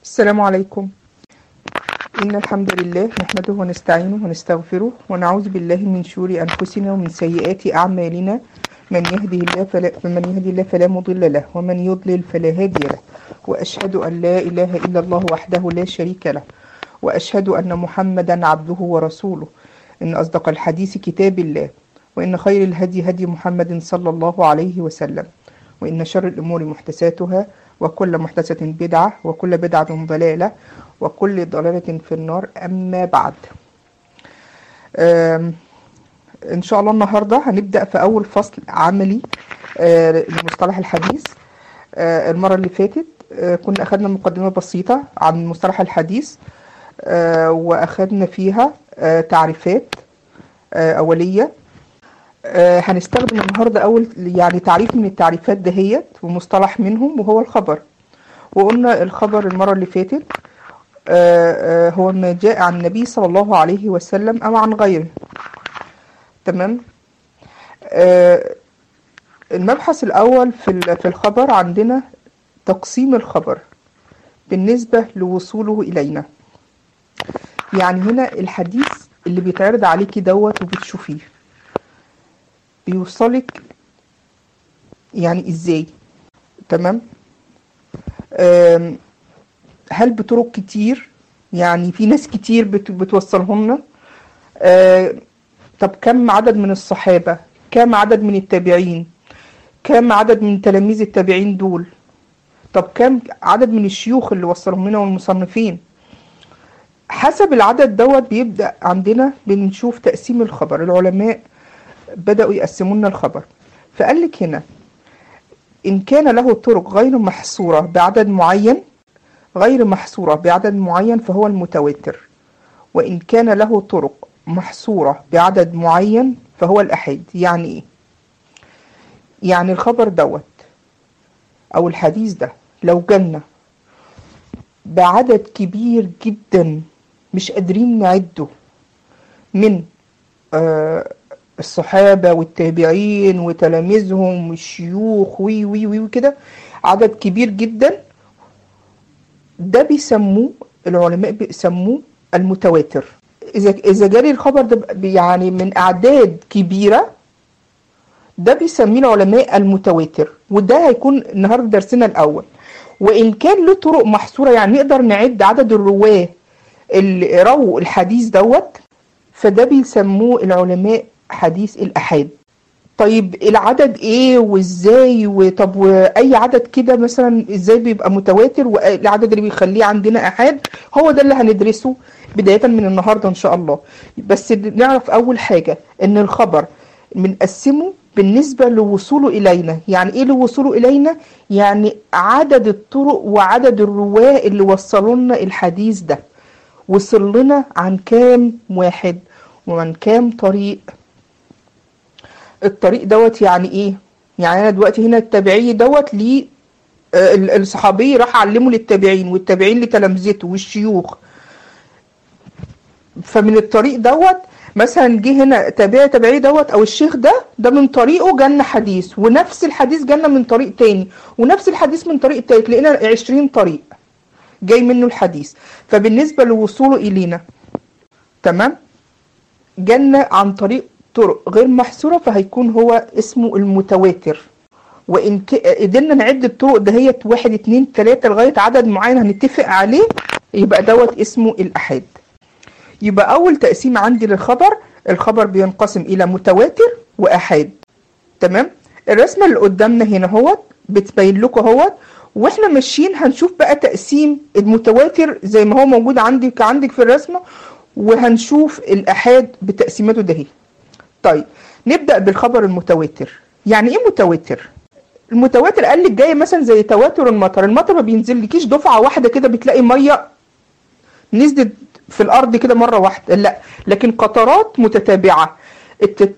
السلام عليكم إن الحمد لله نحمده ونستعينه ونستغفره ونعوذ بالله من شرور أنفسنا ومن سيئات أعمالنا من يهده الله فلا من يهدي الله فلا مضل له ومن يضلل فلا هادي له وأشهد أن لا إله إلا الله وحده لا شريك له وأشهد أن محمدا عبده ورسوله إن أصدق الحديث كتاب الله وإن خير الهدي هدي محمد صلى الله عليه وسلم وإن شر الأمور محدثاتها وكل محدثة بدعة وكل بدعة ضلالة وكل ضلالة في النار أما بعد آم، إن شاء الله النهاردة هنبدأ في أول فصل عملي آه، لمصطلح الحديث آه، المرة اللي فاتت آه، كنا أخدنا مقدمة بسيطة عن مصطلح الحديث آه، وأخدنا فيها آه، تعريفات آه، أولية آه، هنستخدم النهارده اول يعني تعريف من التعريفات دهيت ومصطلح منهم وهو الخبر وقلنا الخبر المره اللي فاتت آه، آه، هو ما جاء عن النبي صلى الله عليه وسلم او عن غيره تمام آه، المبحث الاول في ال- في الخبر عندنا تقسيم الخبر بالنسبه لوصوله الينا يعني هنا الحديث اللي بيتعرض عليكي دوت وبتشوفيه بيوصلك يعني ازاي تمام أم، هل بطرق كتير يعني في ناس كتير بت- بتوصلهم لنا أه، طب كم عدد من الصحابة كم عدد من التابعين كم عدد من تلاميذ التابعين دول طب كم عدد من الشيوخ اللي وصلهم لنا والمصنفين حسب العدد دوت بيبدأ عندنا بنشوف تقسيم الخبر العلماء بدأوا يقسموا لنا الخبر فقال لك هنا إن كان له طرق غير محصورة بعدد معين غير محصورة بعدد معين فهو المتواتر وإن كان له طرق محصورة بعدد معين فهو الأحاد يعني إيه؟ يعني الخبر دوت أو الحديث ده لو جالنا بعدد كبير جدا مش قادرين نعده من آه الصحابة والتابعين وتلاميذهم والشيوخ وي وي وي وكده عدد كبير جدا ده بيسموه العلماء بيسموه المتواتر إذا إذا جالي الخبر ده ب- يعني من أعداد كبيرة ده بيسميه العلماء المتواتر وده هيكون النهارده درسنا الأول وإن كان له طرق محصورة يعني نقدر نعد عدد الرواة اللي رووا الحديث دوت فده بيسموه العلماء حديث الأحاد طيب العدد ايه وازاي وطب واي عدد كده مثلا ازاي بيبقى متواتر والعدد اللي بيخليه عندنا احاد هو ده اللي هندرسه بداية من النهاردة ان شاء الله بس نعرف اول حاجة ان الخبر بنقسمه بالنسبة لوصوله إلينا يعني إيه لوصوله إلينا؟ يعني عدد الطرق وعدد الرواة اللي وصلوا لنا الحديث ده وصل لنا عن كام واحد وعن كام طريق الطريق دوت يعني ايه يعني انا دلوقتي هنا التابعي دوت ليه آه، ال- الصحابي راح علمه للتابعين والتابعين لتلامذته والشيوخ فمن الطريق دوت مثلا جه هنا تابعي تابعي دوت او الشيخ ده ده من طريقه جالنا حديث ونفس الحديث جالنا من طريق تاني ونفس الحديث من طريق تالت لقينا 20 طريق جاي منه الحديث فبالنسبة لوصوله إلينا تمام جالنا عن طريق طرق غير محصورة فهيكون هو اسمه المتواتر وإن ك- قدرنا نعد الطرق دهيت واحد اتنين تلاتة لغاية عدد معين هنتفق عليه يبقى دوت اسمه الأحاد يبقى أول تقسيم عندي للخبر الخبر بينقسم إلى متواتر وأحاد تمام الرسمة اللي قدامنا هنا اهوت بتبين لكم اهوت واحنا ماشيين هنشوف بقى تقسيم المتواتر زي ما هو موجود عندك عندك في الرسمة وهنشوف الأحاد بتقسيماته دهي طيب نبدأ بالخبر المتواتر يعني ايه متواتر المتواتر قال لك جاي مثلا زي تواتر المطر المطر ما بينزلكيش دفعة واحدة كده بتلاقي مية نزلت في الأرض كده مرة واحدة لا لكن قطرات متتابعة الت-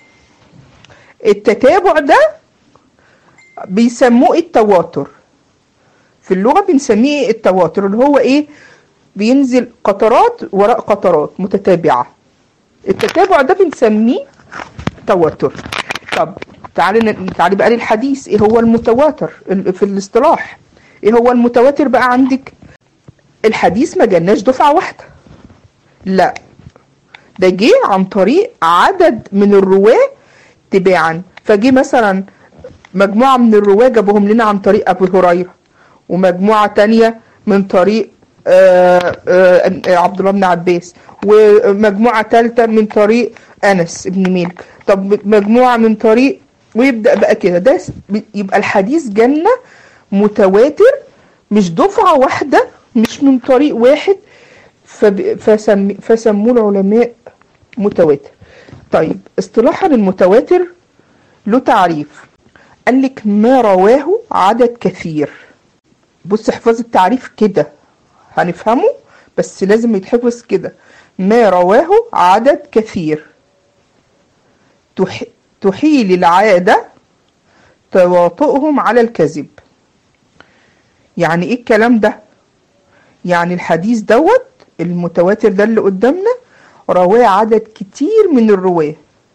التتابع ده بيسموه التواتر في اللغة بنسميه التواتر اللي هو ايه بينزل قطرات وراء قطرات متتابعة التتابع ده بنسميه تواتر طب تعالي ن- تعالي بقى للحديث ايه هو المتواتر ال- في الاصطلاح ايه هو المتواتر بقى عندك الحديث ما جالناش دفعة واحدة لا ده جه عن طريق عدد من الرواة تباعا فجه مثلا مجموعة من الرواة جابوهم لنا عن طريق أبو هريرة ومجموعة تانية من طريق آه، آه، عبد الله بن عباس ومجموعة تالتة من طريق أنس بن مالك طب مجموعة من طريق ويبدأ بقى كده ده س- يبقى الحديث جنة متواتر مش دفعة واحدة مش من طريق واحد فب- فسم فسموه العلماء متواتر طيب اصطلاحا المتواتر له تعريف قال لك ما رواه عدد كثير بص احفظ التعريف كده هنفهمه بس لازم يتحفظ كده ما رواه عدد كثير تح... تحيل العادة تواطؤهم على الكذب يعني ايه الكلام ده يعني الحديث دوت المتواتر ده اللي قدامنا رواه عدد كتير من الرواه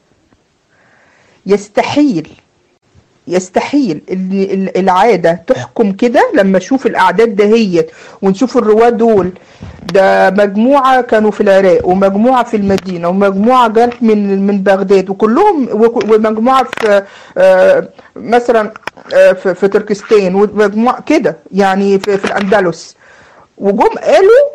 يستحيل يستحيل ان ال- العاده تحكم كده لما اشوف الاعداد دهيت ونشوف الرواه دول ده مجموعه كانوا في العراق ومجموعه في المدينه ومجموعه جت من من بغداد وكلهم وك- ومجموعه في آه، مثلا آه، في في تركستان ومجموعه كده يعني في, في الاندلس وجم قالوا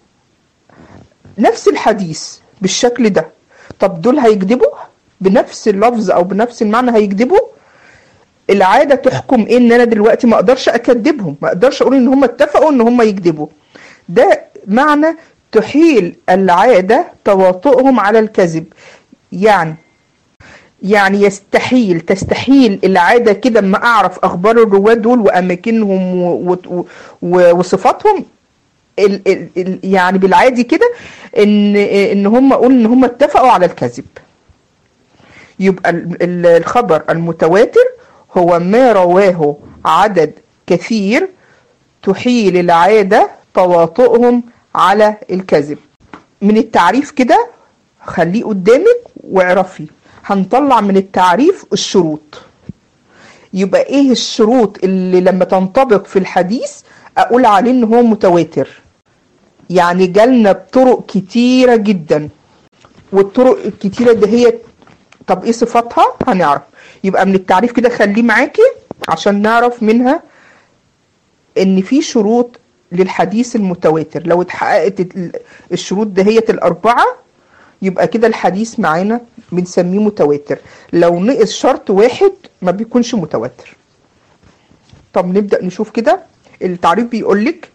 نفس الحديث بالشكل ده طب دول هيكذبوا بنفس اللفظ او بنفس المعنى هيكذبوا العاده تحكم إيه ان انا دلوقتي ما اقدرش اكذبهم ما اقدرش اقول ان هم اتفقوا ان هم يكذبوا ده معنى تحيل العاده تواطؤهم على الكذب يعني يعني يستحيل تستحيل العاده كده اما اعرف اخبار الرواه دول واماكنهم و- و- و- وصفاتهم ال ال ال يعني بالعادي كده ان ان هم اقول ان هم اتفقوا على الكذب يبقى ال- ال- الخبر المتواتر هو ما رواه عدد كثير تحيل العادة تواطؤهم على الكذب من التعريف كده خليه قدامك واعرفي هنطلع من التعريف الشروط يبقى ايه الشروط اللي لما تنطبق في الحديث اقول عليه ان هو متواتر يعني جالنا بطرق كتيرة جدا والطرق الكتيرة دي هي طب ايه صفاتها هنعرف يبقى من التعريف كده خليه معاكي عشان نعرف منها ان في شروط للحديث المتواتر لو اتحققت ال- الشروط دهيت الاربعه يبقى كده الحديث معانا بنسميه متواتر لو نقص شرط واحد ما بيكونش متواتر طب نبدأ نشوف كده التعريف بيقول لك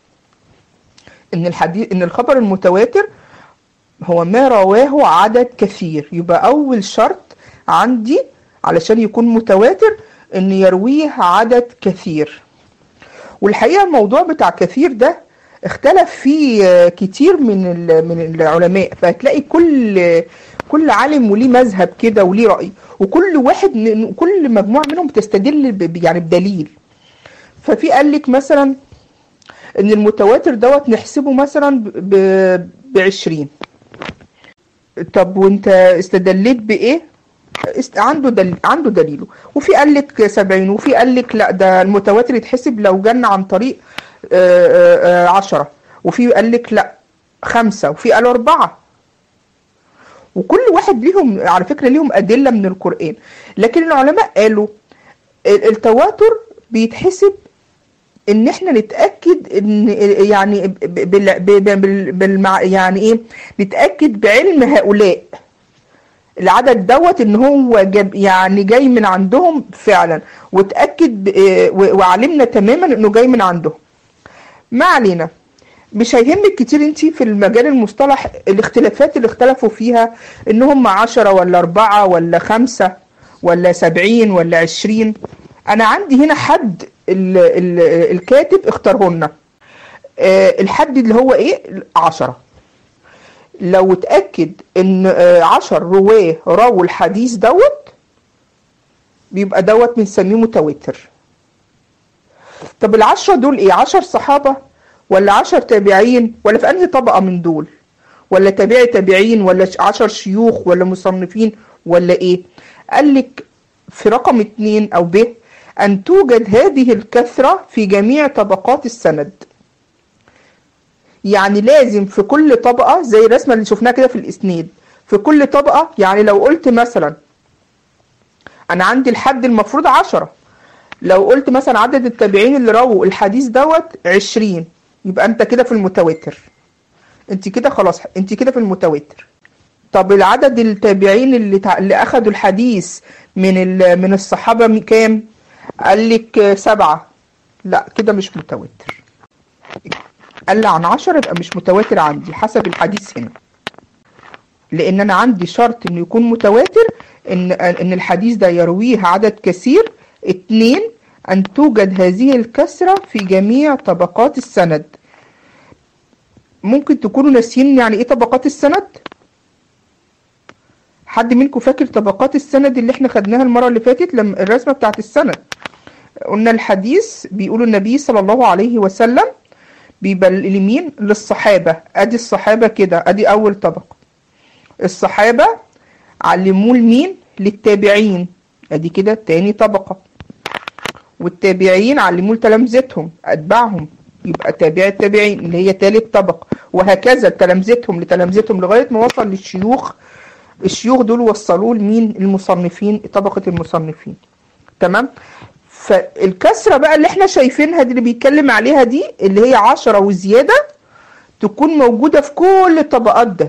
ان الحديث ان الخبر المتواتر هو ما رواه عدد كثير يبقى اول شرط عندي علشان يكون متواتر ان يرويه عدد كثير والحقيقه الموضوع بتاع كثير ده اختلف فيه آه، كتير من ال- من العلماء فهتلاقي كل كل عالم وليه مذهب كده وليه رأي وكل واحد من- كل مجموعة منهم بتستدل ب- يعني بدليل ففي قال لك مثلا ان المتواتر دوت نحسبه مثلا ب ب 20 طب وانت استدليت بايه است... عنده دل... عنده دليله وفي قال لك 70 وفي قال لك لا ده المتواتر يتحسب لو جن عن طريق 10 وفي قال لك لا خمسة وفي قالوا أربعة وكل واحد ليهم على فكرة ليهم أدلة من القرآن لكن العلماء قالوا ال- التواتر بيتحسب ان احنا نتاكد ان يعني ب- بال ب- بال بالمع يعني ايه نتاكد بعلم هؤلاء العدد دوت ان هو جاب يعني جاي من عندهم فعلا وتاكد ب- و- وعلمنا تماما انه جاي من عندهم ما علينا مش هيهمك كتير انتي في المجال المصطلح الاختلافات اللي اختلفوا فيها ان هم عشرة ولا اربعة ولا خمسة ولا سبعين ولا عشرين انا عندي هنا حد ال ال الكاتب اختاره لنا آه، الحد اللي هو ايه عشرة لو اتأكد ان آه، عشر رواه راوا الحديث دوت بيبقى دوت بنسميه متواتر طب العشرة دول ايه عشر صحابة ولا عشر تابعين ولا في انهي طبقة من دول ولا تابعي تابعين ولا ش- عشر شيوخ ولا مصنفين ولا ايه قال لك في رقم اتنين او ب ان توجد هذه الكثرة في جميع طبقات السند يعني لازم في كل طبقة زي الرسمة اللي شفناها كده في الإسناد في كل طبقة يعني لو قلت مثلا أنا عندي الحد المفروض عشرة لو قلت مثلا عدد التابعين اللي رووا الحديث دوت عشرين يبقى أنت كده في المتواتر أنت كده خلاص أنت كده في المتواتر طب العدد التابعين اللي تع... اللي أخدوا الحديث من ال... من الصحابة م- كام؟ قال لك سبعة لا كده مش متواتر قال عن عشرة يبقى مش متواتر عندي حسب الحديث هنا لان انا عندي شرط انه يكون متواتر ان ان الحديث ده يرويه عدد كثير اتنين ان توجد هذه الكسرة في جميع طبقات السند ممكن تكونوا ناسيين يعني ايه طبقات السند حد منكم فاكر طبقات السند اللي احنا خدناها المرة اللي فاتت لما الرسمة بتاعت السند قلنا الحديث بيقول النبي صلى الله عليه وسلم بيبل مين للصحابة ادي الصحابة كده ادي اول طبقة الصحابة علموه لمين للتابعين ادي كده تاني طبقة والتابعين علموه لتلامذتهم اتباعهم يبقى تابع التابعين اللي هي تالت طبقة وهكذا تلامذتهم لتلامذتهم لغاية ما وصل للشيوخ الشيوخ دول وصلوه لمين المصنفين طبقة المصنفين تمام فالكسرة بقى اللي احنا شايفينها دي اللي بيتكلم عليها دي اللي هي عشرة وزيادة تكون موجودة في كل الطبقات ده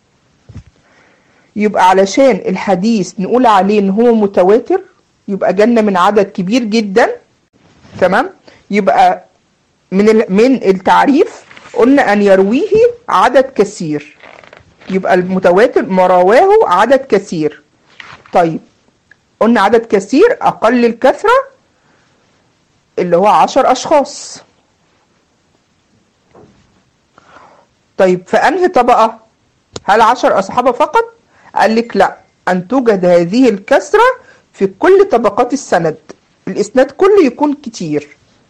يبقى علشان الحديث نقول عليه ان هو متواتر يبقى جالنا من عدد كبير جدا تمام يبقى من ال- من التعريف قلنا ان يرويه عدد كثير يبقى المتواتر ما رواه عدد كثير طيب قلنا عدد كثير اقل الكثرة اللي هو عشر اشخاص طيب في انهي طبقة هل عشر اصحاب فقط قال لك لا ان توجد هذه الكسرة في كل طبقات السند الاسناد كله يكون كتير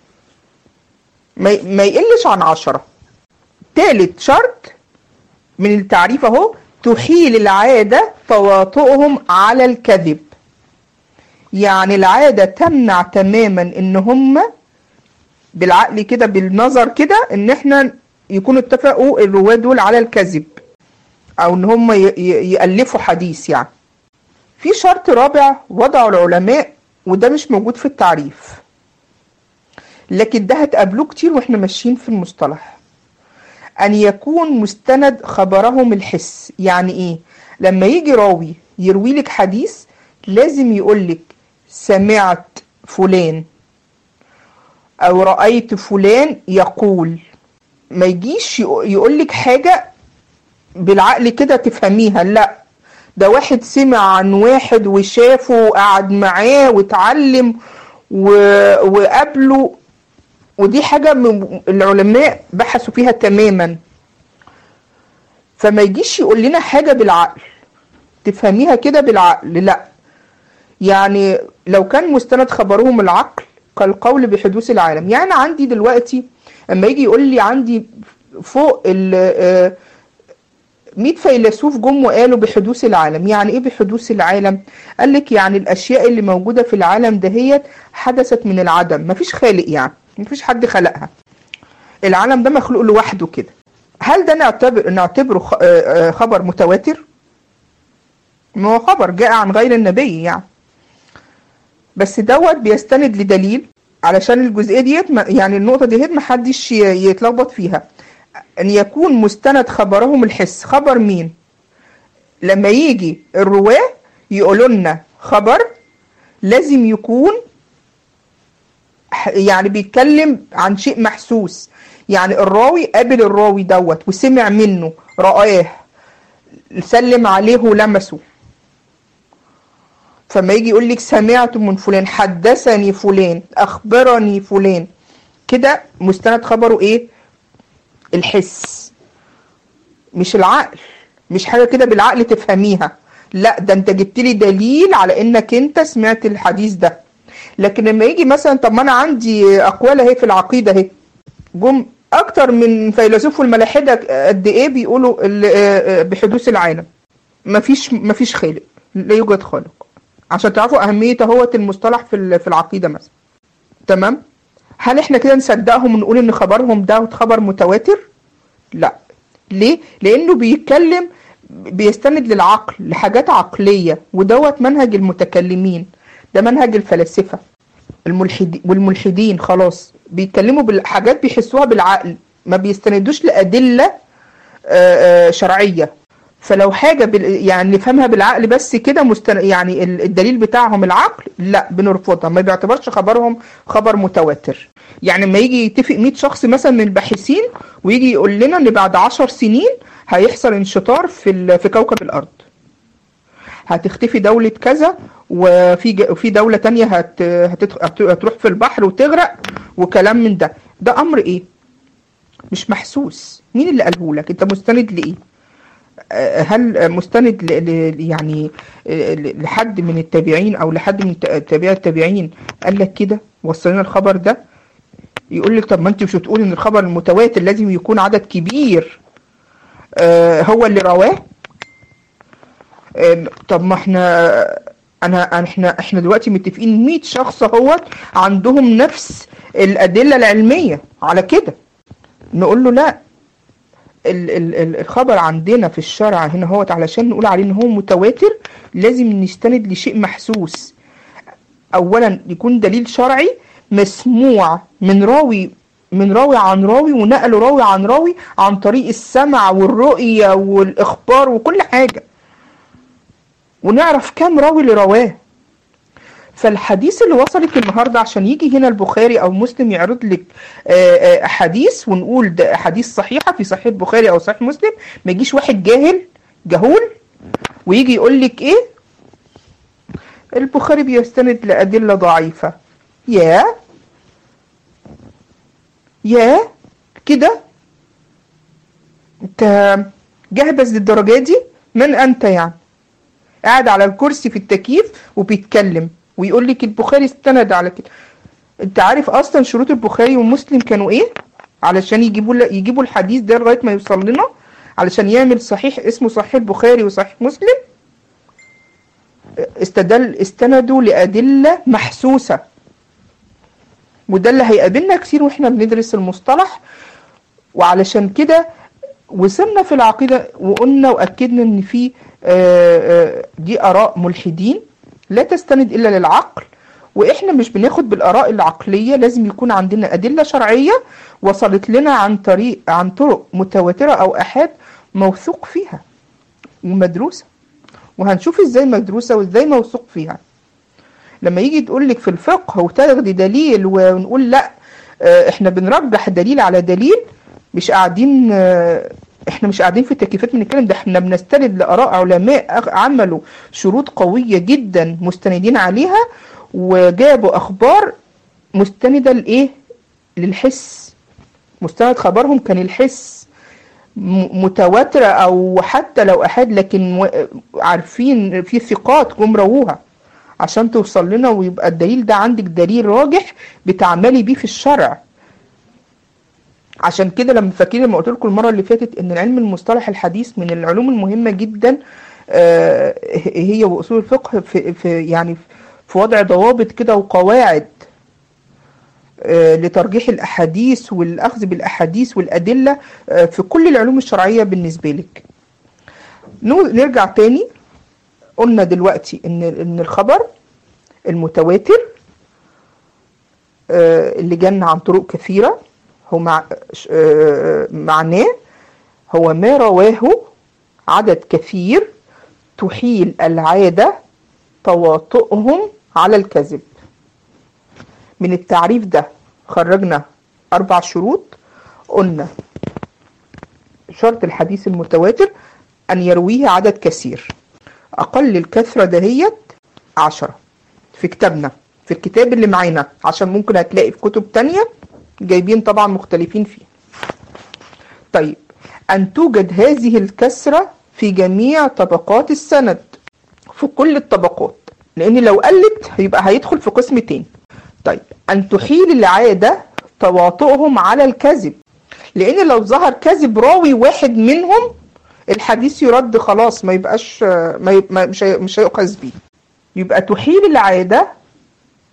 ما ما يقلش عن عشرة تالت شرط من التعريف اهو تحيل العادة تواطؤهم على الكذب يعني العادة تمنع تماما ان هم بالعقل كده بالنظر كده ان احنا يكونوا اتفقوا الرواة دول على الكذب او ان هم ي- ي- يألفوا حديث يعني في شرط رابع وضعه العلماء وده مش موجود في التعريف لكن ده هتقابلوه كتير واحنا ماشيين في المصطلح ان يكون مستند خبرهم الحس يعني ايه لما يجي راوي يروي لك حديث لازم يقول لك سمعت فلان او رأيت فلان يقول ما يجيش يقول لك حاجة بالعقل كده تفهميها لا ده واحد سمع عن واحد وشافه وقعد معاه واتعلم و... وقابله ودي حاجة من العلماء بحثوا فيها تماما فما يجيش يقول لنا حاجة بالعقل تفهميها كده بالعقل لا يعني لو كان مستند خبرهم العقل كالقول بحدوث العالم يعني عندي دلوقتي اما يجي يقول لي عندي فوق ال آه، 100 فيلسوف جم وقالوا بحدوث العالم يعني ايه بحدوث العالم قال لك يعني الاشياء اللي موجودة في العالم دهيت حدثت من العدم مفيش خالق يعني مفيش حد خلقها العالم ده مخلوق لوحده كده هل ده نعتبر نعتبره خ- آه، آه، خبر متواتر ما هو خبر جاء عن غير النبي يعني بس دوت بيستند لدليل علشان الجزئيه ديت ما- يعني النقطه ديت محدش ي- يتلخبط فيها ان يكون مستند خبرهم الحس خبر مين لما يجي الرواه يقولوا لنا خبر لازم يكون ح- يعني بيتكلم عن شيء محسوس يعني الراوي قابل الراوي دوت وسمع منه رآه سلم عليه ولمسه فما يجي يقول لك سمعت من فلان حدثني فلان اخبرني فلان كده مستند خبره ايه الحس مش العقل مش حاجه كده بالعقل تفهميها لا ده انت جبت لي دليل على انك انت سمعت الحديث ده لكن لما يجي مثلا طب ما انا عندي اقوال اهي في العقيده اهي جم اكتر من فيلسوف الملاحده قد ايه بيقولوا ال- آه، آه، بحدوث العالم مفيش مفيش خالق لا يوجد خالق عشان تعرفوا اهميه اهوت المصطلح في ال- في العقيده مثلا تمام هل احنا كده نصدقهم ونقول ان خبرهم ده خبر متواتر لا ليه لانه بيتكلم بيستند للعقل لحاجات عقليه ودوت منهج المتكلمين ده منهج الفلاسفه الملحدين والملحدين خلاص بيتكلموا بالحاجات بيحسوها بالعقل ما بيستندوش لادله آه، آه، شرعيه فلو حاجه بال... يعني نفهمها بالعقل بس كده مستن... يعني ال- الدليل بتاعهم العقل لا بنرفضها ما بيعتبرش خبرهم خبر متواتر يعني لما يجي يتفق 100 شخص مثلا من الباحثين ويجي يقول لنا ان بعد 10 سنين هيحصل انشطار في ال... في كوكب الارض هتختفي دولة كذا وفي ج... وفي دولة تانية هت... هتدخ... هت... هتروح في البحر وتغرق وكلام من ده ده امر ايه مش محسوس مين اللي قاله لك انت مستند لايه آه، هل مستند ل... ل... يعني آه، ل- لحد من التابعين او لحد من ت- تابع التابعين قال لك كده وصل لنا الخبر ده يقول لك طب ما انت مش بتقول ان الخبر المتواتر لازم يكون عدد كبير آه، هو اللي رواه آه، طب ما احنا انا احنا احنا دلوقتي متفقين 100 شخص اهوت عندهم نفس الادله العلميه على كده نقول له لا ال ال ال الخبر عندنا في الشرع هنا هوت علشان نقول عليه ان هو متواتر لازم نستند لشيء محسوس اولا يكون دليل شرعي مسموع من راوي من راوي عن راوي ونقله راوي عن راوي عن طريق السمع والرؤية والإخبار وكل حاجة ونعرف كام راوي اللي رواه فالحديث اللي وصلت النهاردة عشان يجي هنا البخاري أو مسلم يعرض لك آه، آه، أحاديث ونقول ده أحاديث صحيحة في صحيح البخاري أو صحيح مسلم ما يجيش واحد جاهل جهول ويجي يقول لك إيه البخاري بيستند لأدلة ضعيفة يا يا كده انت جهبذ للدرجة دي من انت يعني قاعد على الكرسي في التكييف وبيتكلم ويقول لك البخاري استند على كده انت عارف اصلا شروط البخاري ومسلم كانوا ايه علشان يجيبوا ل- يجيبوا الحديث ده لغايه ما يوصل لنا علشان يعمل صحيح اسمه صحيح البخاري وصحيح مسلم استدل استندوا لأدلة محسوسة وده اللي هيقابلنا كتير واحنا بندرس المصطلح وعلشان كده وصلنا في العقيدة وقلنا وأكدنا إن في آه، آه، دي آراء ملحدين لا تستند إلا للعقل وإحنا مش بناخد بالآراء العقلية لازم يكون عندنا أدلة شرعية وصلت لنا عن طريق عن طرق متواترة أو أحاد موثوق فيها ومدروسة وهنشوف إزاي مدروسة وإزاي موثوق فيها لما يجي تقول لك في الفقه وتاخدي دليل ونقول لا آه، احنا بنرجح دليل على دليل مش قاعدين آه، احنا مش قاعدين في تكييفات بنتكلم ده احنا بنستند لآراء علماء أخ- عملوا شروط قوية جدا مستندين عليها وجابوا أخبار مستندة لإيه؟ للحس مستند خبرهم كان الحس م- متواترة أو حتى لو أحد لكن و- عارفين في ثقات جم رووها عشان توصل لنا ويبقى الدليل ده عندك دليل راجح بتعملي بيه في الشرع عشان كده لما فاكرين لما قلت لكم المره اللي فاتت ان علم المصطلح الحديث من العلوم المهمه جدا آه، هي واصول الفقه في, في يعني في وضع ضوابط كده وقواعد آه، لترجيح الاحاديث والاخذ بالاحاديث والادله آه، في كل العلوم الشرعيه بالنسبه لك نو- نرجع تاني قلنا دلوقتي ان ان الخبر المتواتر آه، اللي جانا عن طرق كثيرة هو مع ش- آه، معناه هو ما رواه عدد كثير تحيل العادة تواطؤهم على الكذب من التعريف ده خرجنا أربع شروط قلنا شرط الحديث المتواتر أن يرويه عدد كثير أقل الكثرة دهيت عشرة في كتابنا في الكتاب اللي معانا عشان ممكن هتلاقي في كتب تانية جايبين طبعا مختلفين فيه طيب أن توجد هذه الكسرة في جميع طبقات السند في كل الطبقات لأن لو قلت هيبقى هيدخل في قسم تاني طيب أن تحيل العادة تواطؤهم على الكذب لأن لو ظهر كذب راوي واحد منهم الحديث يرد خلاص ما يبقاش ما يب... ما- مش هي- مش هيؤخذ بيه يبقى تحيل العادة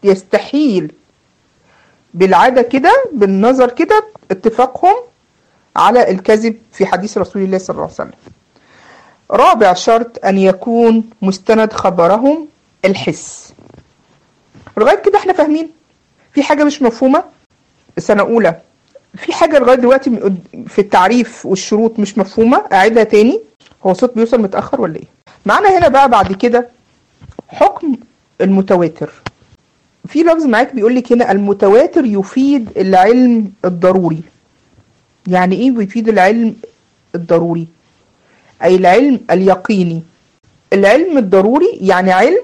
يستحيل بالعادة كده بالنظر كده اتفاقهم على الكذب في حديث رسول الله صلى الله عليه وسلم رابع شرط أن يكون مستند خبرهم الحس لغاية كده احنا فاهمين في حاجة مش مفهومة سنة أولى في حاجة لغاية دلوقتي في التعريف والشروط مش مفهومة أعيدها تاني هو الصوت بيوصل متأخر ولا إيه؟ معنا هنا بقى بعد كده حكم المتواتر في لفظ معاك بيقول لك هنا المتواتر يفيد العلم الضروري يعني ايه بيفيد العلم الضروري اي العلم اليقيني العلم الضروري يعني علم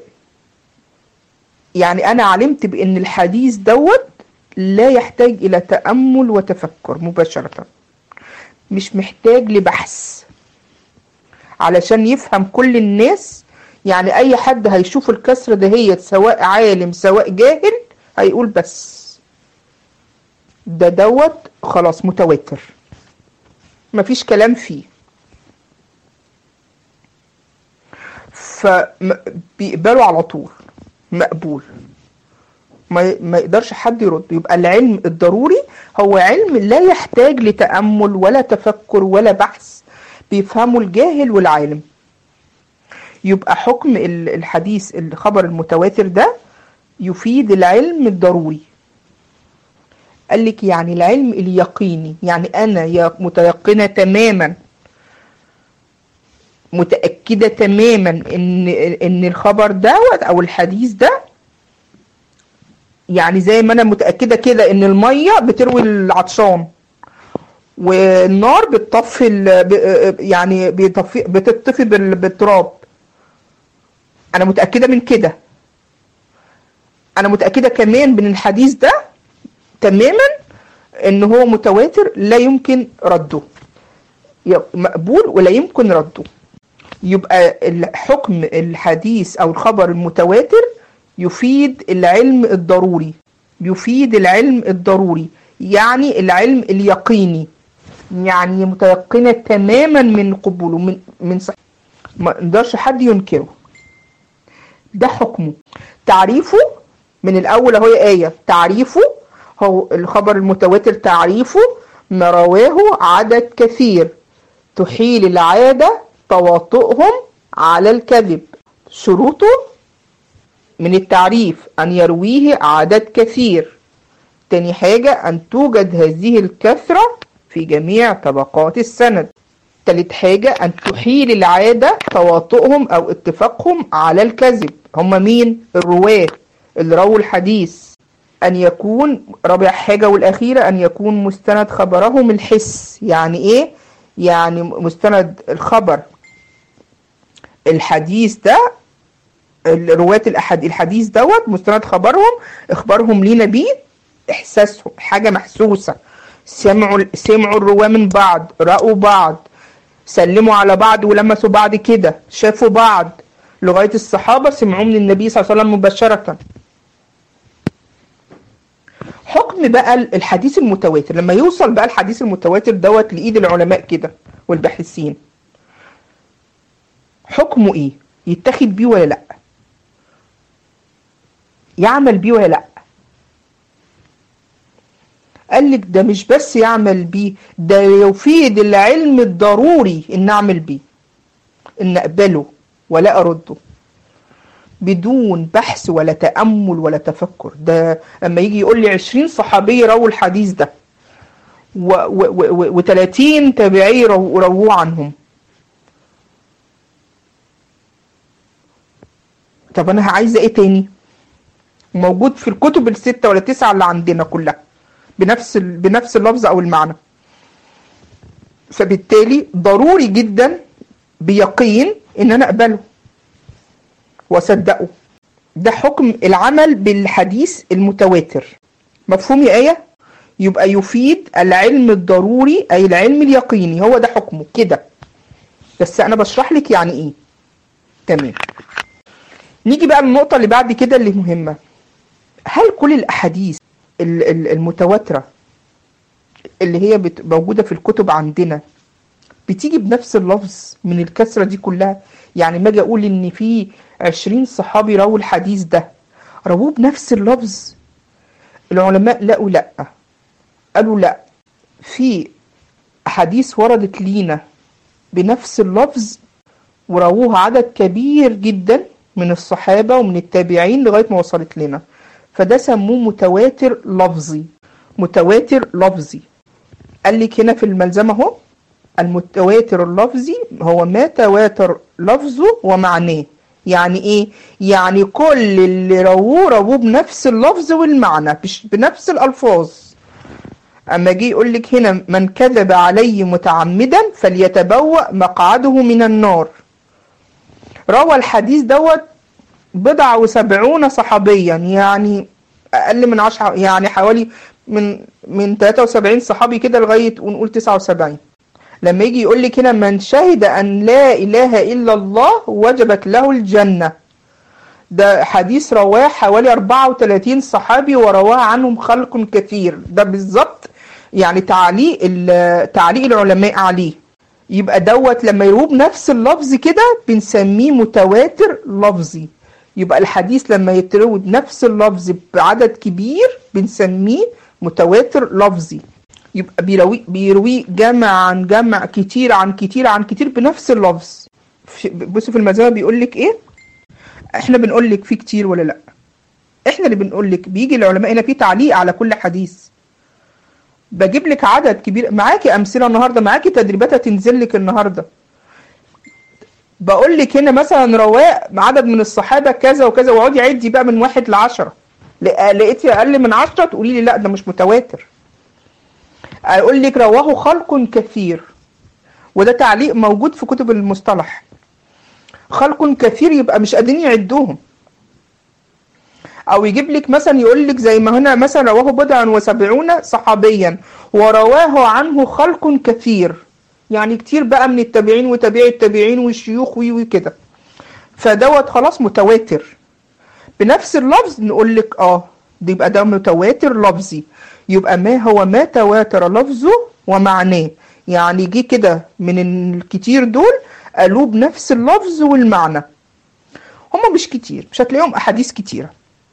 يعني انا علمت بان الحديث دوت لا يحتاج الى تأمل وتفكر مباشرة مش محتاج لبحث علشان يفهم كل الناس يعني اي حد هيشوف الكسرة دهيت سواء عالم سواء جاهل هيقول بس ده دوت خلاص متواتر مفيش كلام فيه فبيقبلوا على طول مقبول ما ما يقدرش حد يرد يبقى العلم الضروري هو علم لا يحتاج لتأمل ولا تفكر ولا بحث بيفهمه الجاهل والعالم يبقى حكم الحديث الخبر المتواتر ده يفيد العلم الضروري قال لك يعني العلم اليقيني يعني انا متيقنه تماما متاكده تماما ان ان الخبر دوت او الحديث ده يعني زي ما انا متاكده كده ان الميه بتروي العطشان والنار بتطفي يعني بتطفي بتطفي بالتراب انا متاكده من كده انا متاكده كمان من الحديث ده تماما ان هو متواتر لا يمكن رده مقبول ولا يمكن رده يبقى حكم الحديث او الخبر المتواتر يفيد العلم الضروري يفيد العلم الضروري يعني العلم اليقيني يعني متيقنه تماما من قبوله من من صح ما نقدرش حد ينكره ده حكمه تعريفه من الاول اهو ايه تعريفه هو الخبر المتواتر تعريفه ما رواه عدد كثير تحيل العادة تواطؤهم على الكذب شروطه من التعريف أن يرويه عدد كثير تاني حاجة أن توجد هذه الكثرة في جميع طبقات السند تالت حاجة أن تحيل العادة تواطؤهم أو اتفاقهم على الكذب هم مين؟ الرواة اللي رووا الحديث أن يكون رابع حاجة والأخيرة أن يكون مستند خبرهم الحس يعني إيه؟ يعني مستند الخبر الحديث ده رواة الأحد الحديث دوت مستند خبرهم إخبارهم لينا بيه إحساسهم حاجة محسوسة سمعوا سمعوا الرواة من بعض رأوا بعض سلموا على بعض ولمسوا بعض كده شافوا بعض لغاية الصحابة سمعوا من النبي صلى الله عليه وسلم مباشرة حكم بقى الحديث المتواتر لما يوصل بقى الحديث المتواتر دوت لإيد العلماء كده والباحثين حكمه ايه يتخذ بيه ولا لا يعمل بيه ولا لا قال لك ده مش بس يعمل بيه ده يفيد العلم الضروري ان اعمل بيه ان اقبله ولا ارده بدون بحث ولا تأمل ولا تفكر ده لما يجي يقول لي 20 صحابي رووا الحديث ده و30 تابعي رووه عنهم طب انا عايزه ايه تاني موجود في الكتب الستة ولا تسعة اللي عندنا كلها بنفس ال... بنفس اللفظ او المعنى فبالتالي ضروري جدا بيقين ان انا اقبله واصدقه ده حكم العمل بالحديث المتواتر مفهوم يا ايه يبقى يفيد العلم الضروري اي العلم اليقيني هو ده حكمه كده بس انا بشرح لك يعني ايه تمام نيجي بقى للنقطة اللي بعد كده اللي مهمة هل كل الأحاديث المتواترة اللي هي موجودة في الكتب عندنا بتيجي بنفس اللفظ من الكسرة دي كلها يعني ما اجي اقول ان في عشرين صحابي رووا الحديث ده رووه بنفس اللفظ العلماء لقوا لا قالوا لا في أحاديث وردت لينا بنفس اللفظ ورووها عدد كبير جدا من الصحابة ومن التابعين لغاية ما وصلت لنا فده سموه متواتر لفظي متواتر لفظي قال لك هنا في الملزمة اهو المتواتر اللفظي هو ما تواتر لفظه ومعناه يعني ايه يعني كل اللي رووه رووه بنفس اللفظ والمعنى مش بنفس الالفاظ اما جه يقول لك هنا من كذب علي متعمدا فليتبوأ مقعده من النار روى الحديث دوت بضع وسبعون صحابيا يعني اقل من عشرة يعني حوالي من من 73 صحابي كده لغايه ونقول 79 لما يجي يقول لك هنا من شهد ان لا اله الا الله وجبت له الجنه ده حديث رواه حوالي 34 صحابي ورواه عنهم خلق كثير ده بالظبط يعني تعليق تعليق العلماء عليه يبقى دوت لما يروه بنفس اللفظ كده بنسميه متواتر لفظي يبقى الحديث لما يتروي بنفس اللفظ بعدد كبير بنسميه متواتر لفظي يبقى بيروي بيروي جمع عن جمع كتير عن كتير عن كتير بنفس اللفظ بص في المزامة بيقول لك ايه احنا بنقول لك في كتير ولا لا احنا اللي بنقول لك بيجي العلماء هنا في تعليق على كل حديث بجيب لك عدد كبير معاكي امثله النهارده معاكي تدريبات هتنزل لك النهارده بقول لك هنا مثلا رواه عدد من الصحابه كذا وكذا واقعدي عدي بقى من واحد لعشرة لقيتي اقل من عشرة تقولي لي لا ده مش متواتر اقول لك رواه خلق كثير وده تعليق موجود في كتب المصطلح خلق كثير يبقى مش قادرين يعدوهم او يجيب لك مثلا يقول لك زي ما هنا مثلا رواه بضع وسبعون صحابيا ورواه عنه خلق كثير يعني كتير بقى من التابعين وتابعي التابعين والشيوخ وي وكده فدوت خلاص متواتر بنفس اللفظ نقول لك اه دي يبقى ده متواتر لفظي يبقى ما هو ما تواتر لفظه ومعناه يعني جه كده من الكتير دول قالوه بنفس اللفظ والمعنى هما مش كتير مش هتلاقيهم احاديث كتيره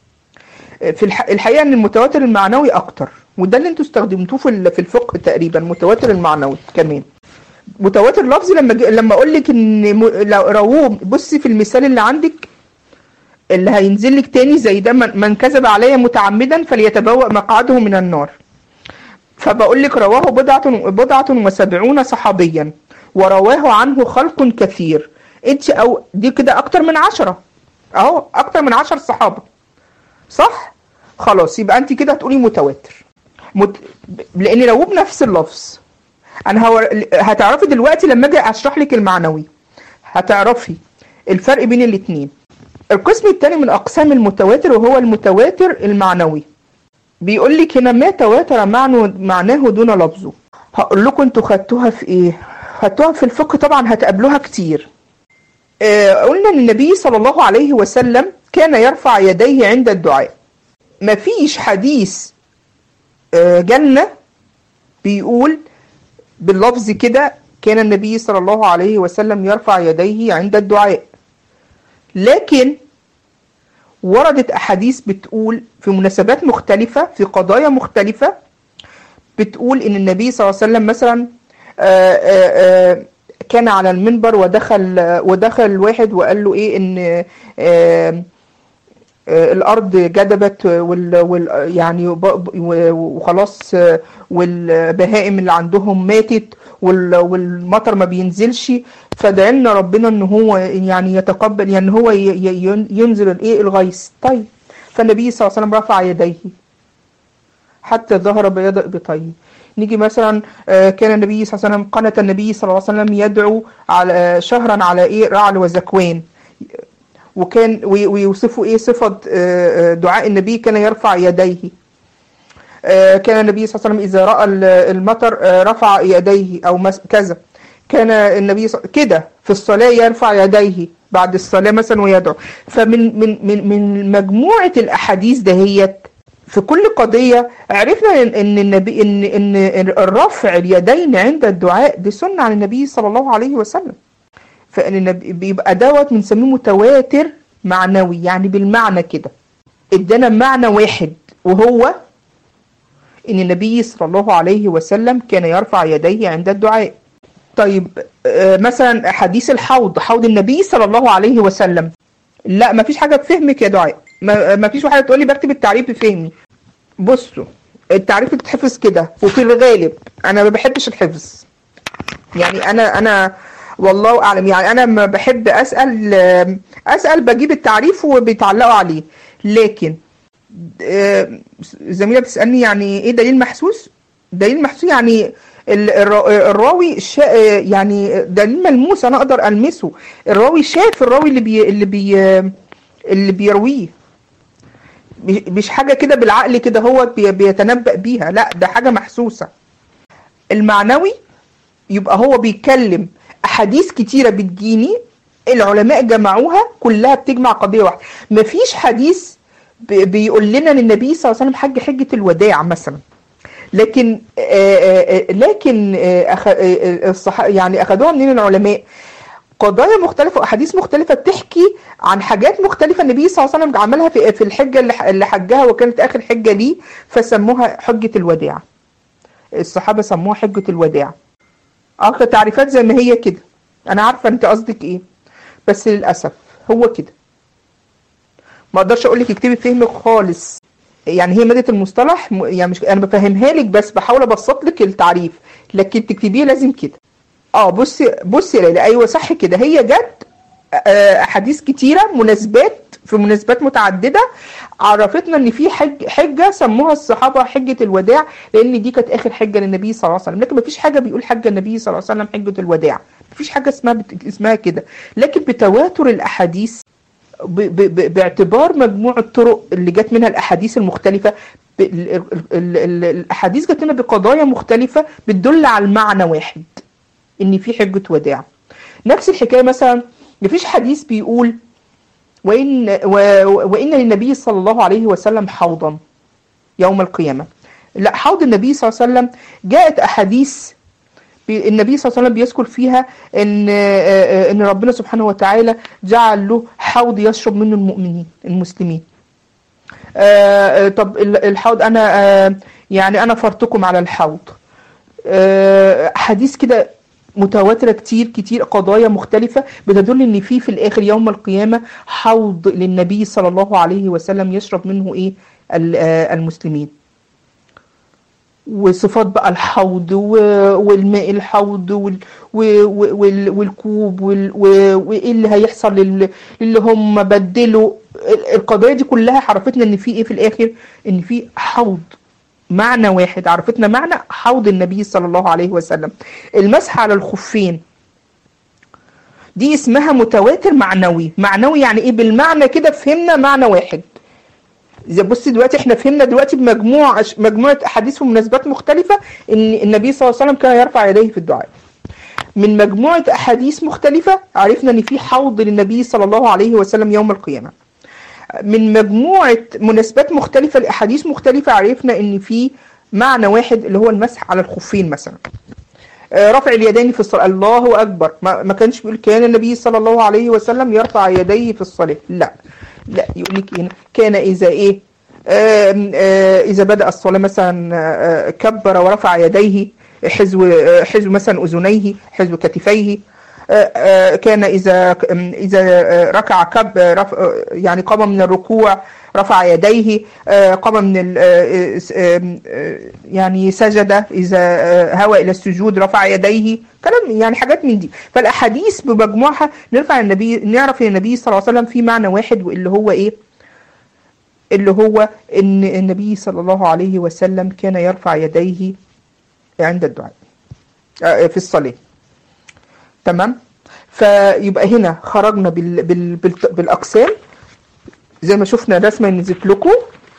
في الحقيقه ان المتواتر المعنوي اكتر وده اللي انتوا استخدمتوه في الفقه تقريبا المتواتر المعنوي كمان متواتر لفظي لما لما اقول لك ان لو رووه بصي في المثال اللي عندك اللي هينزل لك تاني زي ده من كذب علي متعمدا فليتبوأ مقعده من النار فبقول لك رواه بضعة بضعة وسبعون صحابيا ورواه عنه خلق كثير انت او دي كده اكتر من عشرة اهو اكتر من عشر صحابة صح خلاص يبقى انت كده هتقولي متواتر مت... لان رواه بنفس اللفظ انا هور... هتعرفي دلوقتي لما اجي اشرح لك المعنوي هتعرفي الفرق بين الاتنين القسم الثاني من اقسام المتواتر وهو المتواتر المعنوي بيقول لك هنا ما تواتر معنى معناه دون لفظه هقول لكم انتوا خدتوها في ايه خدتوها في الفقه طبعا هتقابلوها كتير آه قلنا ان النبي صلى الله عليه وسلم كان يرفع يديه عند الدعاء مفيش حديث آه جنة بيقول باللفظ كده كان النبي صلى الله عليه وسلم يرفع يديه عند الدعاء لكن وردت أحاديث بتقول في مناسبات مختلفة في قضايا مختلفة بتقول إن النبي صلى الله عليه وسلم مثلا آآ آآ كان على المنبر ودخل ودخل واحد وقال له إيه إن آآ الارض جدبت وال, وال يعني وخلاص والبهائم اللي عندهم ماتت وال والمطر ما بينزلش فدعنا ربنا ان هو يعني يتقبل يعني هو ينزل الايه الغيث طيب فالنبي صلى الله عليه وسلم رفع يديه حتى ظهر بياض ابطيه نيجي مثلا كان النبي صلى الله عليه وسلم قنت النبي صلى الله عليه وسلم يدعو على شهرا على ايه رعل وزكوان وكان ويوصفوا ايه صفة دعاء النبي كان يرفع يديه كان النبي صلى الله عليه وسلم إذا رأى المطر رفع يديه أو كذا كان النبي كده في الصلاة يرفع يديه بعد الصلاة مثلا ويدعو فمن من من من مجموعة الأحاديث دهيت في كل قضية عرفنا ان النبي ان ان الرفع اليدين عند الدعاء دي سنة عن النبي صلى الله عليه وسلم فان بيبقى دوت بنسميه متواتر معنوي يعني بالمعنى كده ادانا معنى واحد وهو ان النبي صلى الله عليه وسلم كان يرفع يديه عند الدعاء طيب آه، مثلا حديث الحوض حوض النبي صلى الله عليه وسلم لا مفيش حاجه بفهمك يا دعاء ما- مفيش واحده تقول لي بكتب التعريف بفهمي بصوا التعريف بتتحفظ كده وفي الغالب انا ما بحبش الحفظ يعني انا انا والله اعلم يعني انا ما بحب اسال اسال بجيب التعريف وبيتعلقوا عليه لكن آه، زميله بتسالني يعني ايه دليل محسوس دليل محسوس يعني ال- الرا- الراوي شا يعني دليل ملموس انا اقدر المسه الراوي شاف الراوي اللي بي اللي بي اللي بيرويه مش- مش حاجه كده بالعقل كده هو بي- بيتنبأ بيها لا ده حاجه محسوسه المعنوي يبقى هو بيتكلم احاديث كتيره بتجيني العلماء جمعوها كلها بتجمع قضيه واحده مفيش حديث بي- بيقول لنا ان النبي صلى الله عليه وسلم حج حجه الوداع مثلا لكن آه، آه، آه، لكن آه، أخ- آه، آه، الصح يعني اخذوها منين العلماء قضايا مختلفة وأحاديث مختلفة بتحكي عن حاجات مختلفة النبي صلى الله عليه وسلم عملها في في الحجة اللي ح- اللي حجها وكانت آخر حجة ليه فسموها حجة الوداع. الصحابة سموها حجة الوداع. اه تعريفات زي ما هي كده. أنا عارفة أنت قصدك إيه. بس للأسف هو كده. ما أقدرش أقول لك اكتبي فهمك خالص. يعني هي مادة المصطلح م- يعني مش أنا بفهمها لك بس بحاول أبسط لك التعريف لكن تكتبيه لازم كده. اه بصي بصي يا ليلى ايوه صح كده هي جت آه، احاديث كتيره مناسبات في مناسبات متعدده عرفتنا ان في حج حجه سموها الصحابه حجه الوداع لان دي كانت اخر حجه للنبي صلى الله عليه وسلم لكن مفيش حاجه بيقول حجه النبي صلى الله عليه وسلم حجه الوداع مفيش حاجه اسمها بت... اسمها كده لكن بتواتر الاحاديث ب... ب... ب... باعتبار مجموع الطرق اللي جت منها الاحاديث المختلفه ب... ال... ال... ال... ال... الاحاديث جت لنا بقضايا مختلفه بتدل على المعنى واحد ان في حجة وداع نفس الحكاية مثلا مفيش حديث بيقول وإن, و وإن للنبي صلى الله عليه وسلم حوضا يوم القيامة لا حوض النبي صلى الله عليه وسلم جاءت أحاديث بي- النبي صلى الله عليه وسلم بيذكر فيها ان آه، آه، ان ربنا سبحانه وتعالى جعل له حوض يشرب منه المؤمنين المسلمين آه، آه، طب ال- الحوض انا آه، يعني انا فرتكم على الحوض آه، حديث كده متواترة كتير كتير قضايا مختلفة بتدل ان في في الاخر يوم القيامة حوض للنبي صلى الله عليه وسلم يشرب منه ايه ال- آه، المسلمين وصفات بقى الحوض و- والماء الحوض وال و- و- وال- والكوب وال- و- وايه اللي هيحصل لل- للي هم بدلوا ال- القضايا دي كلها عرفتنا ان في ايه في الاخر ان في حوض معنى واحد عرفتنا معنى حوض النبي صلى الله عليه وسلم المسح على الخفين دي اسمها متواتر معنوي معنوي يعني ايه بالمعنى كده فهمنا معنى واحد زي بصي دلوقتي احنا فهمنا دلوقتي بمجموع مجموعه احاديث في مناسبات مختلفه ان النبي صلى الله عليه وسلم كان يرفع يديه في الدعاء من مجموعه احاديث مختلفه عرفنا ان في حوض للنبي صلى الله عليه وسلم يوم القيامه من مجموعة مناسبات مختلفة لأحاديث مختلفة عرفنا إن في معنى واحد اللي هو المسح على الخفين مثلا آه، رفع اليدين في الصلاة الله أكبر ما, ما كانش بيقول كان النبي صلى الله عليه وسلم يرفع يديه في الصلاة لا لا يقول لك إيه كان إذا إيه آم، آه، إذا بدأ الصلاة مثلا آه، كبر ورفع يديه حزو آه، حزو مثلا أذنيه حزو كتفيه آه، آه، كان إذا إذا آه، ركع كب آه، رف- آه، يعني قام من الركوع رفع يديه آه، قام من ال- آه، آه، آه، آه، يعني سجد إذا آه، هوى إلى السجود رفع يديه كلام يعني حاجات من دي فالأحاديث بمجموعها نرفع النبي نعرف ان النبي صلى الله عليه وسلم في معنى واحد واللي هو إيه اللي هو ان النبي صلى الله عليه وسلم كان يرفع يديه عند الدعاء آه، في الصلاة تمام فيبقى هنا خرجنا بال بال بال بالأقسام زي ما شفنا رسمة نزلت لكم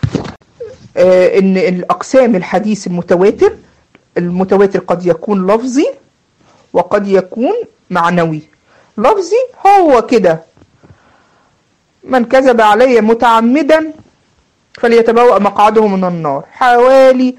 آه، ان الأقسام الحديث المتواتر المتواتر قد يكون لفظي وقد يكون معنوي لفظي هو كده من كذب علي متعمدا فليتبوأ مقعده من النار حوالي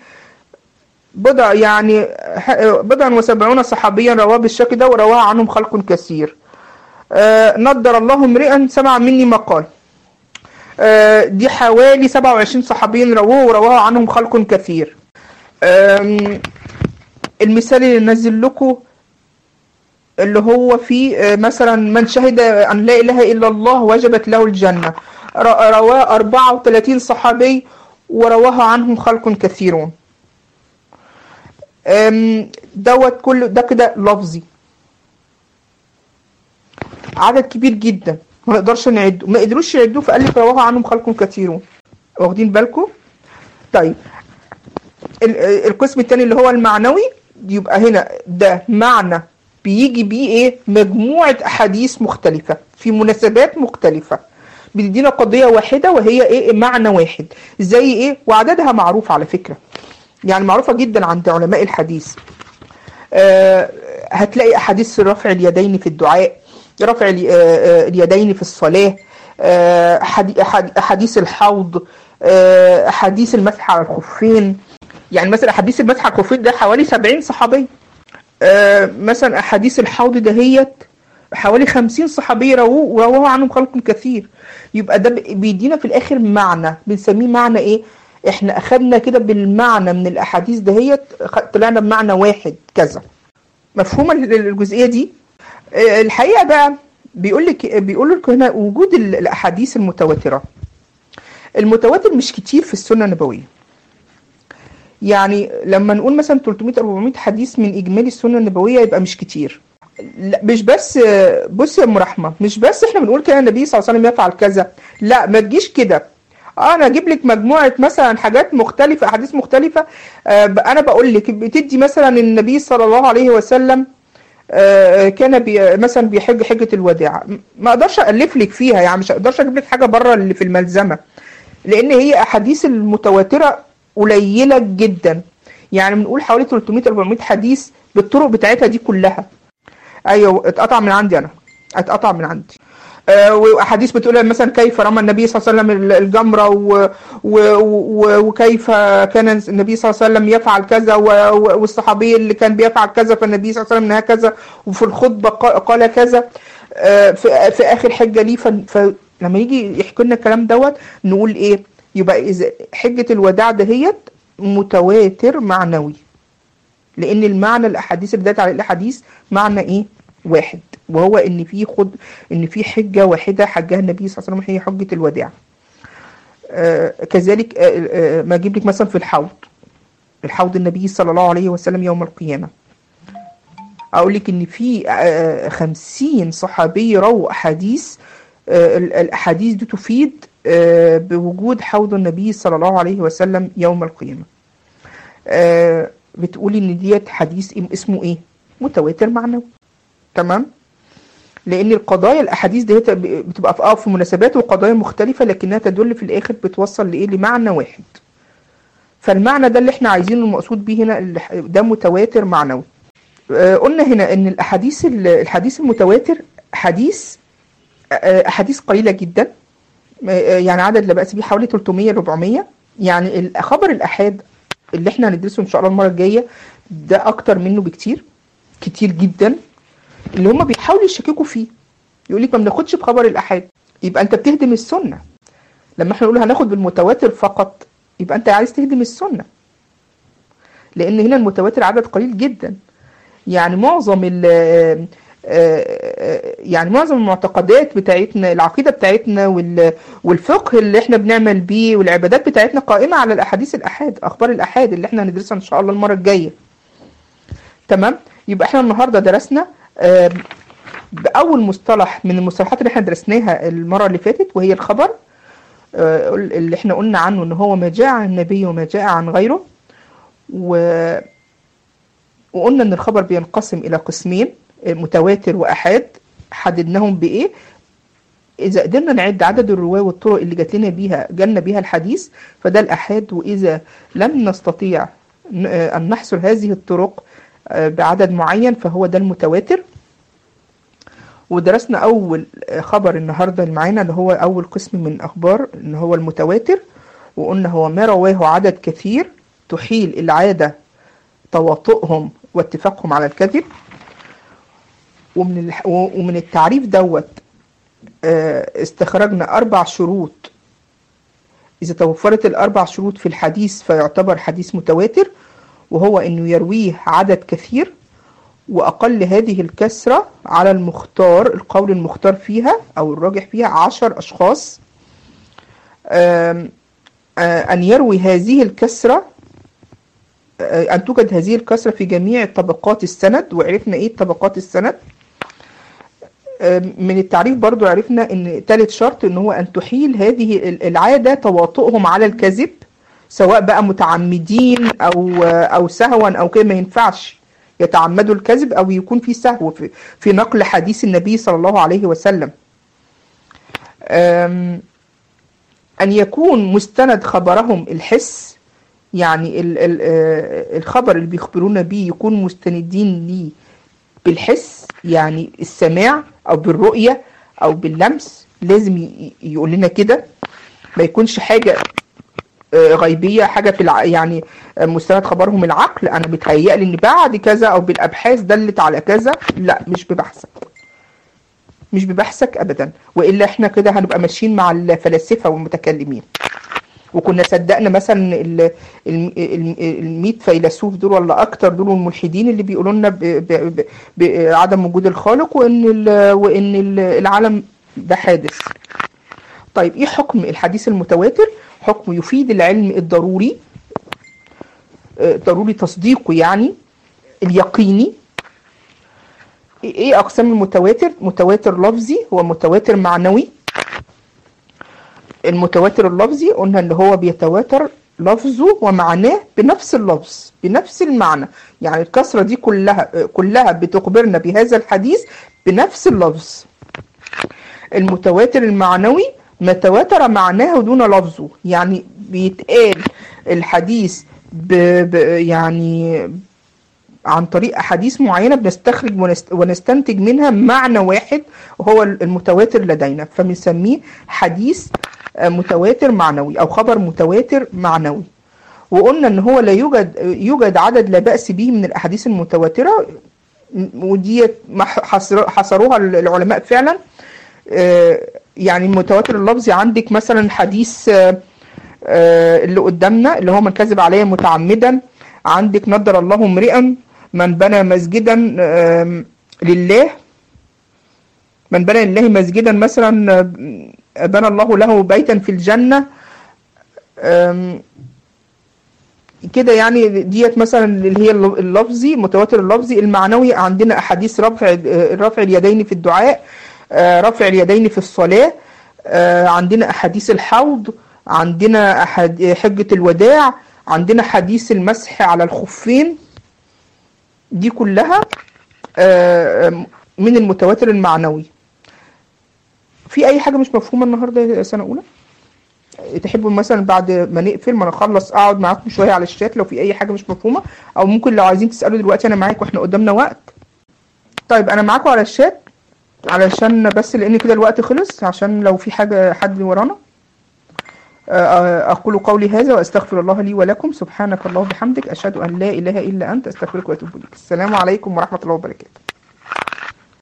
بضع يعني ح- بضع وسبعون صحابيا رواه بالشكل ده ورواه عنهم خلق كثير آه، نضر الله امرئا سمع مني مقال آه، دي حوالي 27 صحابيا رووه ورواه عنهم خلق كثير أم، المثال اللي نزل لكم اللي هو في آه، مثلا من شهد أن لا إله إلا الله وجبت له الجنة ر- رواه 34 صحابي ورواه عنهم خلق كثيرون أم، دوت كله ده كده لفظي عدد كبير جدا ما نقدرش نعده ما قدروش يعدوه فقال لك رواه عنهم خلق كثيرون واخدين بالكم طيب ال- القسم الثاني اللي هو المعنوي يبقى هنا ده معنى بيجي بيه ايه مجموعة احاديث مختلفة في مناسبات مختلفة بتدينا قضية واحدة وهي ايه معنى واحد زي ايه وعددها معروف على فكرة يعني معروفة جدا عند علماء الحديث آه، هتلاقي احاديث رفع اليدين في الدعاء رفع ال- آه، آه، اليدين في الصلاة آه، أحادي- أحادي- احاديث الحوض آه، احاديث المسح على الخفين يعني مثلا احاديث المسح على الخفين ده حوالي 70 صحابي آه، مثلا احاديث الحوض دهيت حوالي 50 صحابي رووه ورواه عنهم خلق كثير يبقى ده بي- بيدينا في الاخر معنى بنسميه معنى ايه احنا اخدنا كده بالمعنى من الاحاديث دهيت خ- طلعنا بمعنى واحد كذا مفهومه ال- ال- الجزئيه دي آه، الحقيقه بقى بيقول لك بيقول لك هنا وجود ال- الاحاديث المتواتره المتواتر مش كتير في السنه النبويه يعني لما نقول مثلا 300 400 حديث من اجمالي السنه النبويه يبقى مش كتير لا مش بس بص يا ام رحمه مش بس احنا بنقول كده النبي صلى الله عليه وسلم يفعل كذا لا ما تجيش كده اه انا اجيب لك مجموعه مثلا حاجات مختلفه احاديث مختلفه آه ب- انا بقول لك بتدي مثلا النبي صلى الله عليه وسلم آه كان بي مثلا بيحج حجه الوداع م- ما اقدرش الف لك فيها يعني مش اقدرش اجيب لك حاجه بره اللي في الملزمه لان هي احاديث المتواتره قليله جدا يعني بنقول حوالي 300 400 حديث بالطرق بتاعتها دي كلها ايوه اتقطع من عندي انا اتقطع من عندي آه، واحاديث بتقول مثلا كيف رمى النبي صلى الله عليه وسلم ال- الجمره و و و وكيف كان النبي صلى الله عليه وسلم يفعل كذا و- و- والصحابي اللي كان بيفعل كذا فالنبي صلى الله عليه وسلم نهى كذا وفي الخطبه قا- قال كذا آه، في في اخر حجه ليه فن- فلما يجي يحكي لنا الكلام دوت نقول ايه يبقى اذا حجه الوداع دهيت متواتر معنوي لان المعنى الاحاديث اللي دلت على الاحاديث معنى ايه واحد وهو ان في خد ان في حجه واحده حجها النبي صلى الله عليه وسلم هي حجه الوداع آه كذلك آه آه ما اجيب لك مثلا في الحوض الحوض النبي صلى الله عليه وسلم يوم القيامه اقول لك ان في آه خمسين صحابي رووا احاديث آه ال- الاحاديث دي تفيد آه بوجود حوض النبي صلى الله عليه وسلم يوم القيامه آه بتقولي ان ديت حديث إم- اسمه ايه متواتر معنوي تمام لان القضايا الاحاديث ديت ب- بتبقى في اه في مناسبات وقضايا مختلفه لكنها تدل في الاخر بتوصل لايه لمعنى واحد فالمعنى ده اللي احنا عايزينه المقصود بيه هنا اللي ح- ده متواتر معنوي آه قلنا هنا ان الاحاديث ال- الحديث المتواتر حديث آه، احاديث قليله جدا آه، يعني عدد لا بأس بيه حوالي 300 400 يعني ال- خبر الآحاد اللي احنا هندرسه ان شاء الله المرة الجاية ده اكتر منه بكتير كتير جدا اللي هم بيحاولوا يشككوا فيه يقول لك ما بناخدش بخبر الآحاد يبقى انت بتهدم السنة لما احنا نقول هناخد بالمتواتر فقط يبقى انت عايز تهدم السنة لان هنا المتواتر عدد قليل جدا يعني معظم ال يعني معظم المعتقدات بتاعتنا العقيدة بتاعتنا وال- والفقه اللي احنا بنعمل بيه والعبادات بتاعتنا قائمة على الأحاديث الأحاد أخبار الأحاد اللي احنا هندرسها إن شاء الله المرة الجاية تمام يبقى احنا النهاردة درسنا آم، بأول مصطلح من المصطلحات اللي احنا درسناها المرة اللي فاتت وهي الخبر آه، اللي احنا قلنا عنه ان هو ما جاء عن النبي وما جاء عن غيره و... وقلنا ان الخبر بينقسم الى قسمين متواتر واحاد حددناهم بايه اذا قدرنا نعد عدد الرواه والطرق اللي جات لنا بيها جالنا بيها الحديث فده الاحاد واذا لم نستطيع ن- ان نحصر هذه الطرق آه، بعدد معين فهو ده المتواتر ودرسنا اول خبر النهارده اللي معانا اللي هو اول قسم من اخبار ان هو المتواتر وقلنا هو ما رواه عدد كثير تحيل العاده تواطؤهم واتفاقهم على الكذب ومن الح... ومن التعريف دوت آه، استخرجنا أربع شروط إذا توفرت الأربع شروط في الحديث فيعتبر حديث متواتر وهو انه يرويه عدد كثير واقل هذه الكسرة على المختار القول المختار فيها او الراجح فيها عشر اشخاص آم، آه، ان يروي هذه الكسرة آه، ان توجد هذه الكسرة في جميع طبقات السند وعرفنا ايه طبقات السند من التعريف برضو عرفنا ان ثالث شرط ان هو ان تحيل هذه ال- العادة تواطؤهم على الكذب سواء بقى متعمدين او او سهوا او كده ما ينفعش يتعمدوا الكذب او يكون في سهو في, في نقل حديث النبي صلى الله عليه وسلم أم، ان يكون مستند خبرهم الحس يعني ال ال آه، الخبر اللي بيخبرونا بيه يكون مستندين ليه بالحس يعني السماع او بالرؤية او باللمس لازم ي- يقول لنا كده ما يكونش حاجة آه، غيبية حاجة في الع... يعني آه، مستند خبرهم العقل انا بيتهيألي ان بعد كذا او بالابحاث دلت على كذا لا مش ببحثك مش ببحثك ابدا والا احنا كده هنبقى ماشيين مع الفلاسفة والمتكلمين وكنا صدقنا مثلا ال ال- ال- المية فيلسوف دول ولا اكتر دول الملحدين اللي بيقولوا لنا ب- ب- ب- بعدم وجود الخالق وان ال- وان ال- العالم ده حادث طيب ايه حكم الحديث المتواتر حكم يفيد العلم الضروري آه، ضروري تصديقه يعني اليقيني ايه إيه اقسام المتواتر متواتر لفظي ومتواتر معنوي المتواتر اللفظي قلنا ان هو بيتواتر لفظه ومعناه بنفس اللفظ بنفس المعنى يعني الكسرة دي كلها كلها بتخبرنا بهذا الحديث بنفس اللفظ المتواتر المعنوي ما تواتر معناه دون لفظه يعني بيتقال الحديث ب ب يعني عن طريق أحاديث معينة بنستخرج ونست- ونستنتج منها معنى واحد وهو المتواتر لدينا فبنسميه حديث آه، متواتر معنوي أو خبر متواتر معنوي وقلنا ان هو لا يوجد يوجد عدد لا بأس به من الأحاديث المتواترة م- ودي ما حصر- حصروها العلماء فعلا آه، يعني المتواتر اللفظي عندك مثلا حديث آه، آه، اللي قدامنا اللي هو من كذب علي متعمدا عندك نضر الله امرئا من بنى مسجدا آم، لله من بنى لله مسجدا مثلا آه، بنى الله له بيتا في الجنة آم، كده يعني ديت مثلا اللي هي اللفظي المتواتر اللفظي المعنوي عندنا احاديث رفع آه، رفع اليدين في الدعاء آه، رفع اليدين في الصلاة آه، عندنا احاديث الحوض عندنا أحد حجة الوداع عندنا حديث المسح على الخفين دي كلها آه، آه، من المتواتر المعنوي في اي حاجة مش مفهومة النهاردة يا سنة اولى تحبوا مثلا بعد ما نقفل ما نخلص اقعد معاكم شويه على الشات لو في اي حاجه مش مفهومه او ممكن لو عايزين تسالوا دلوقتي انا معاك واحنا قدامنا وقت طيب انا معاكم على الشات علشان بس لان كده الوقت خلص عشان لو في حاجه حد ورانا آه، اقول قولي هذا واستغفر الله لي ولكم سبحانك اللهم وبحمدك اشهد ان لا اله الا انت استغفرك واتوب اليك السلام عليكم ورحمه الله وبركاته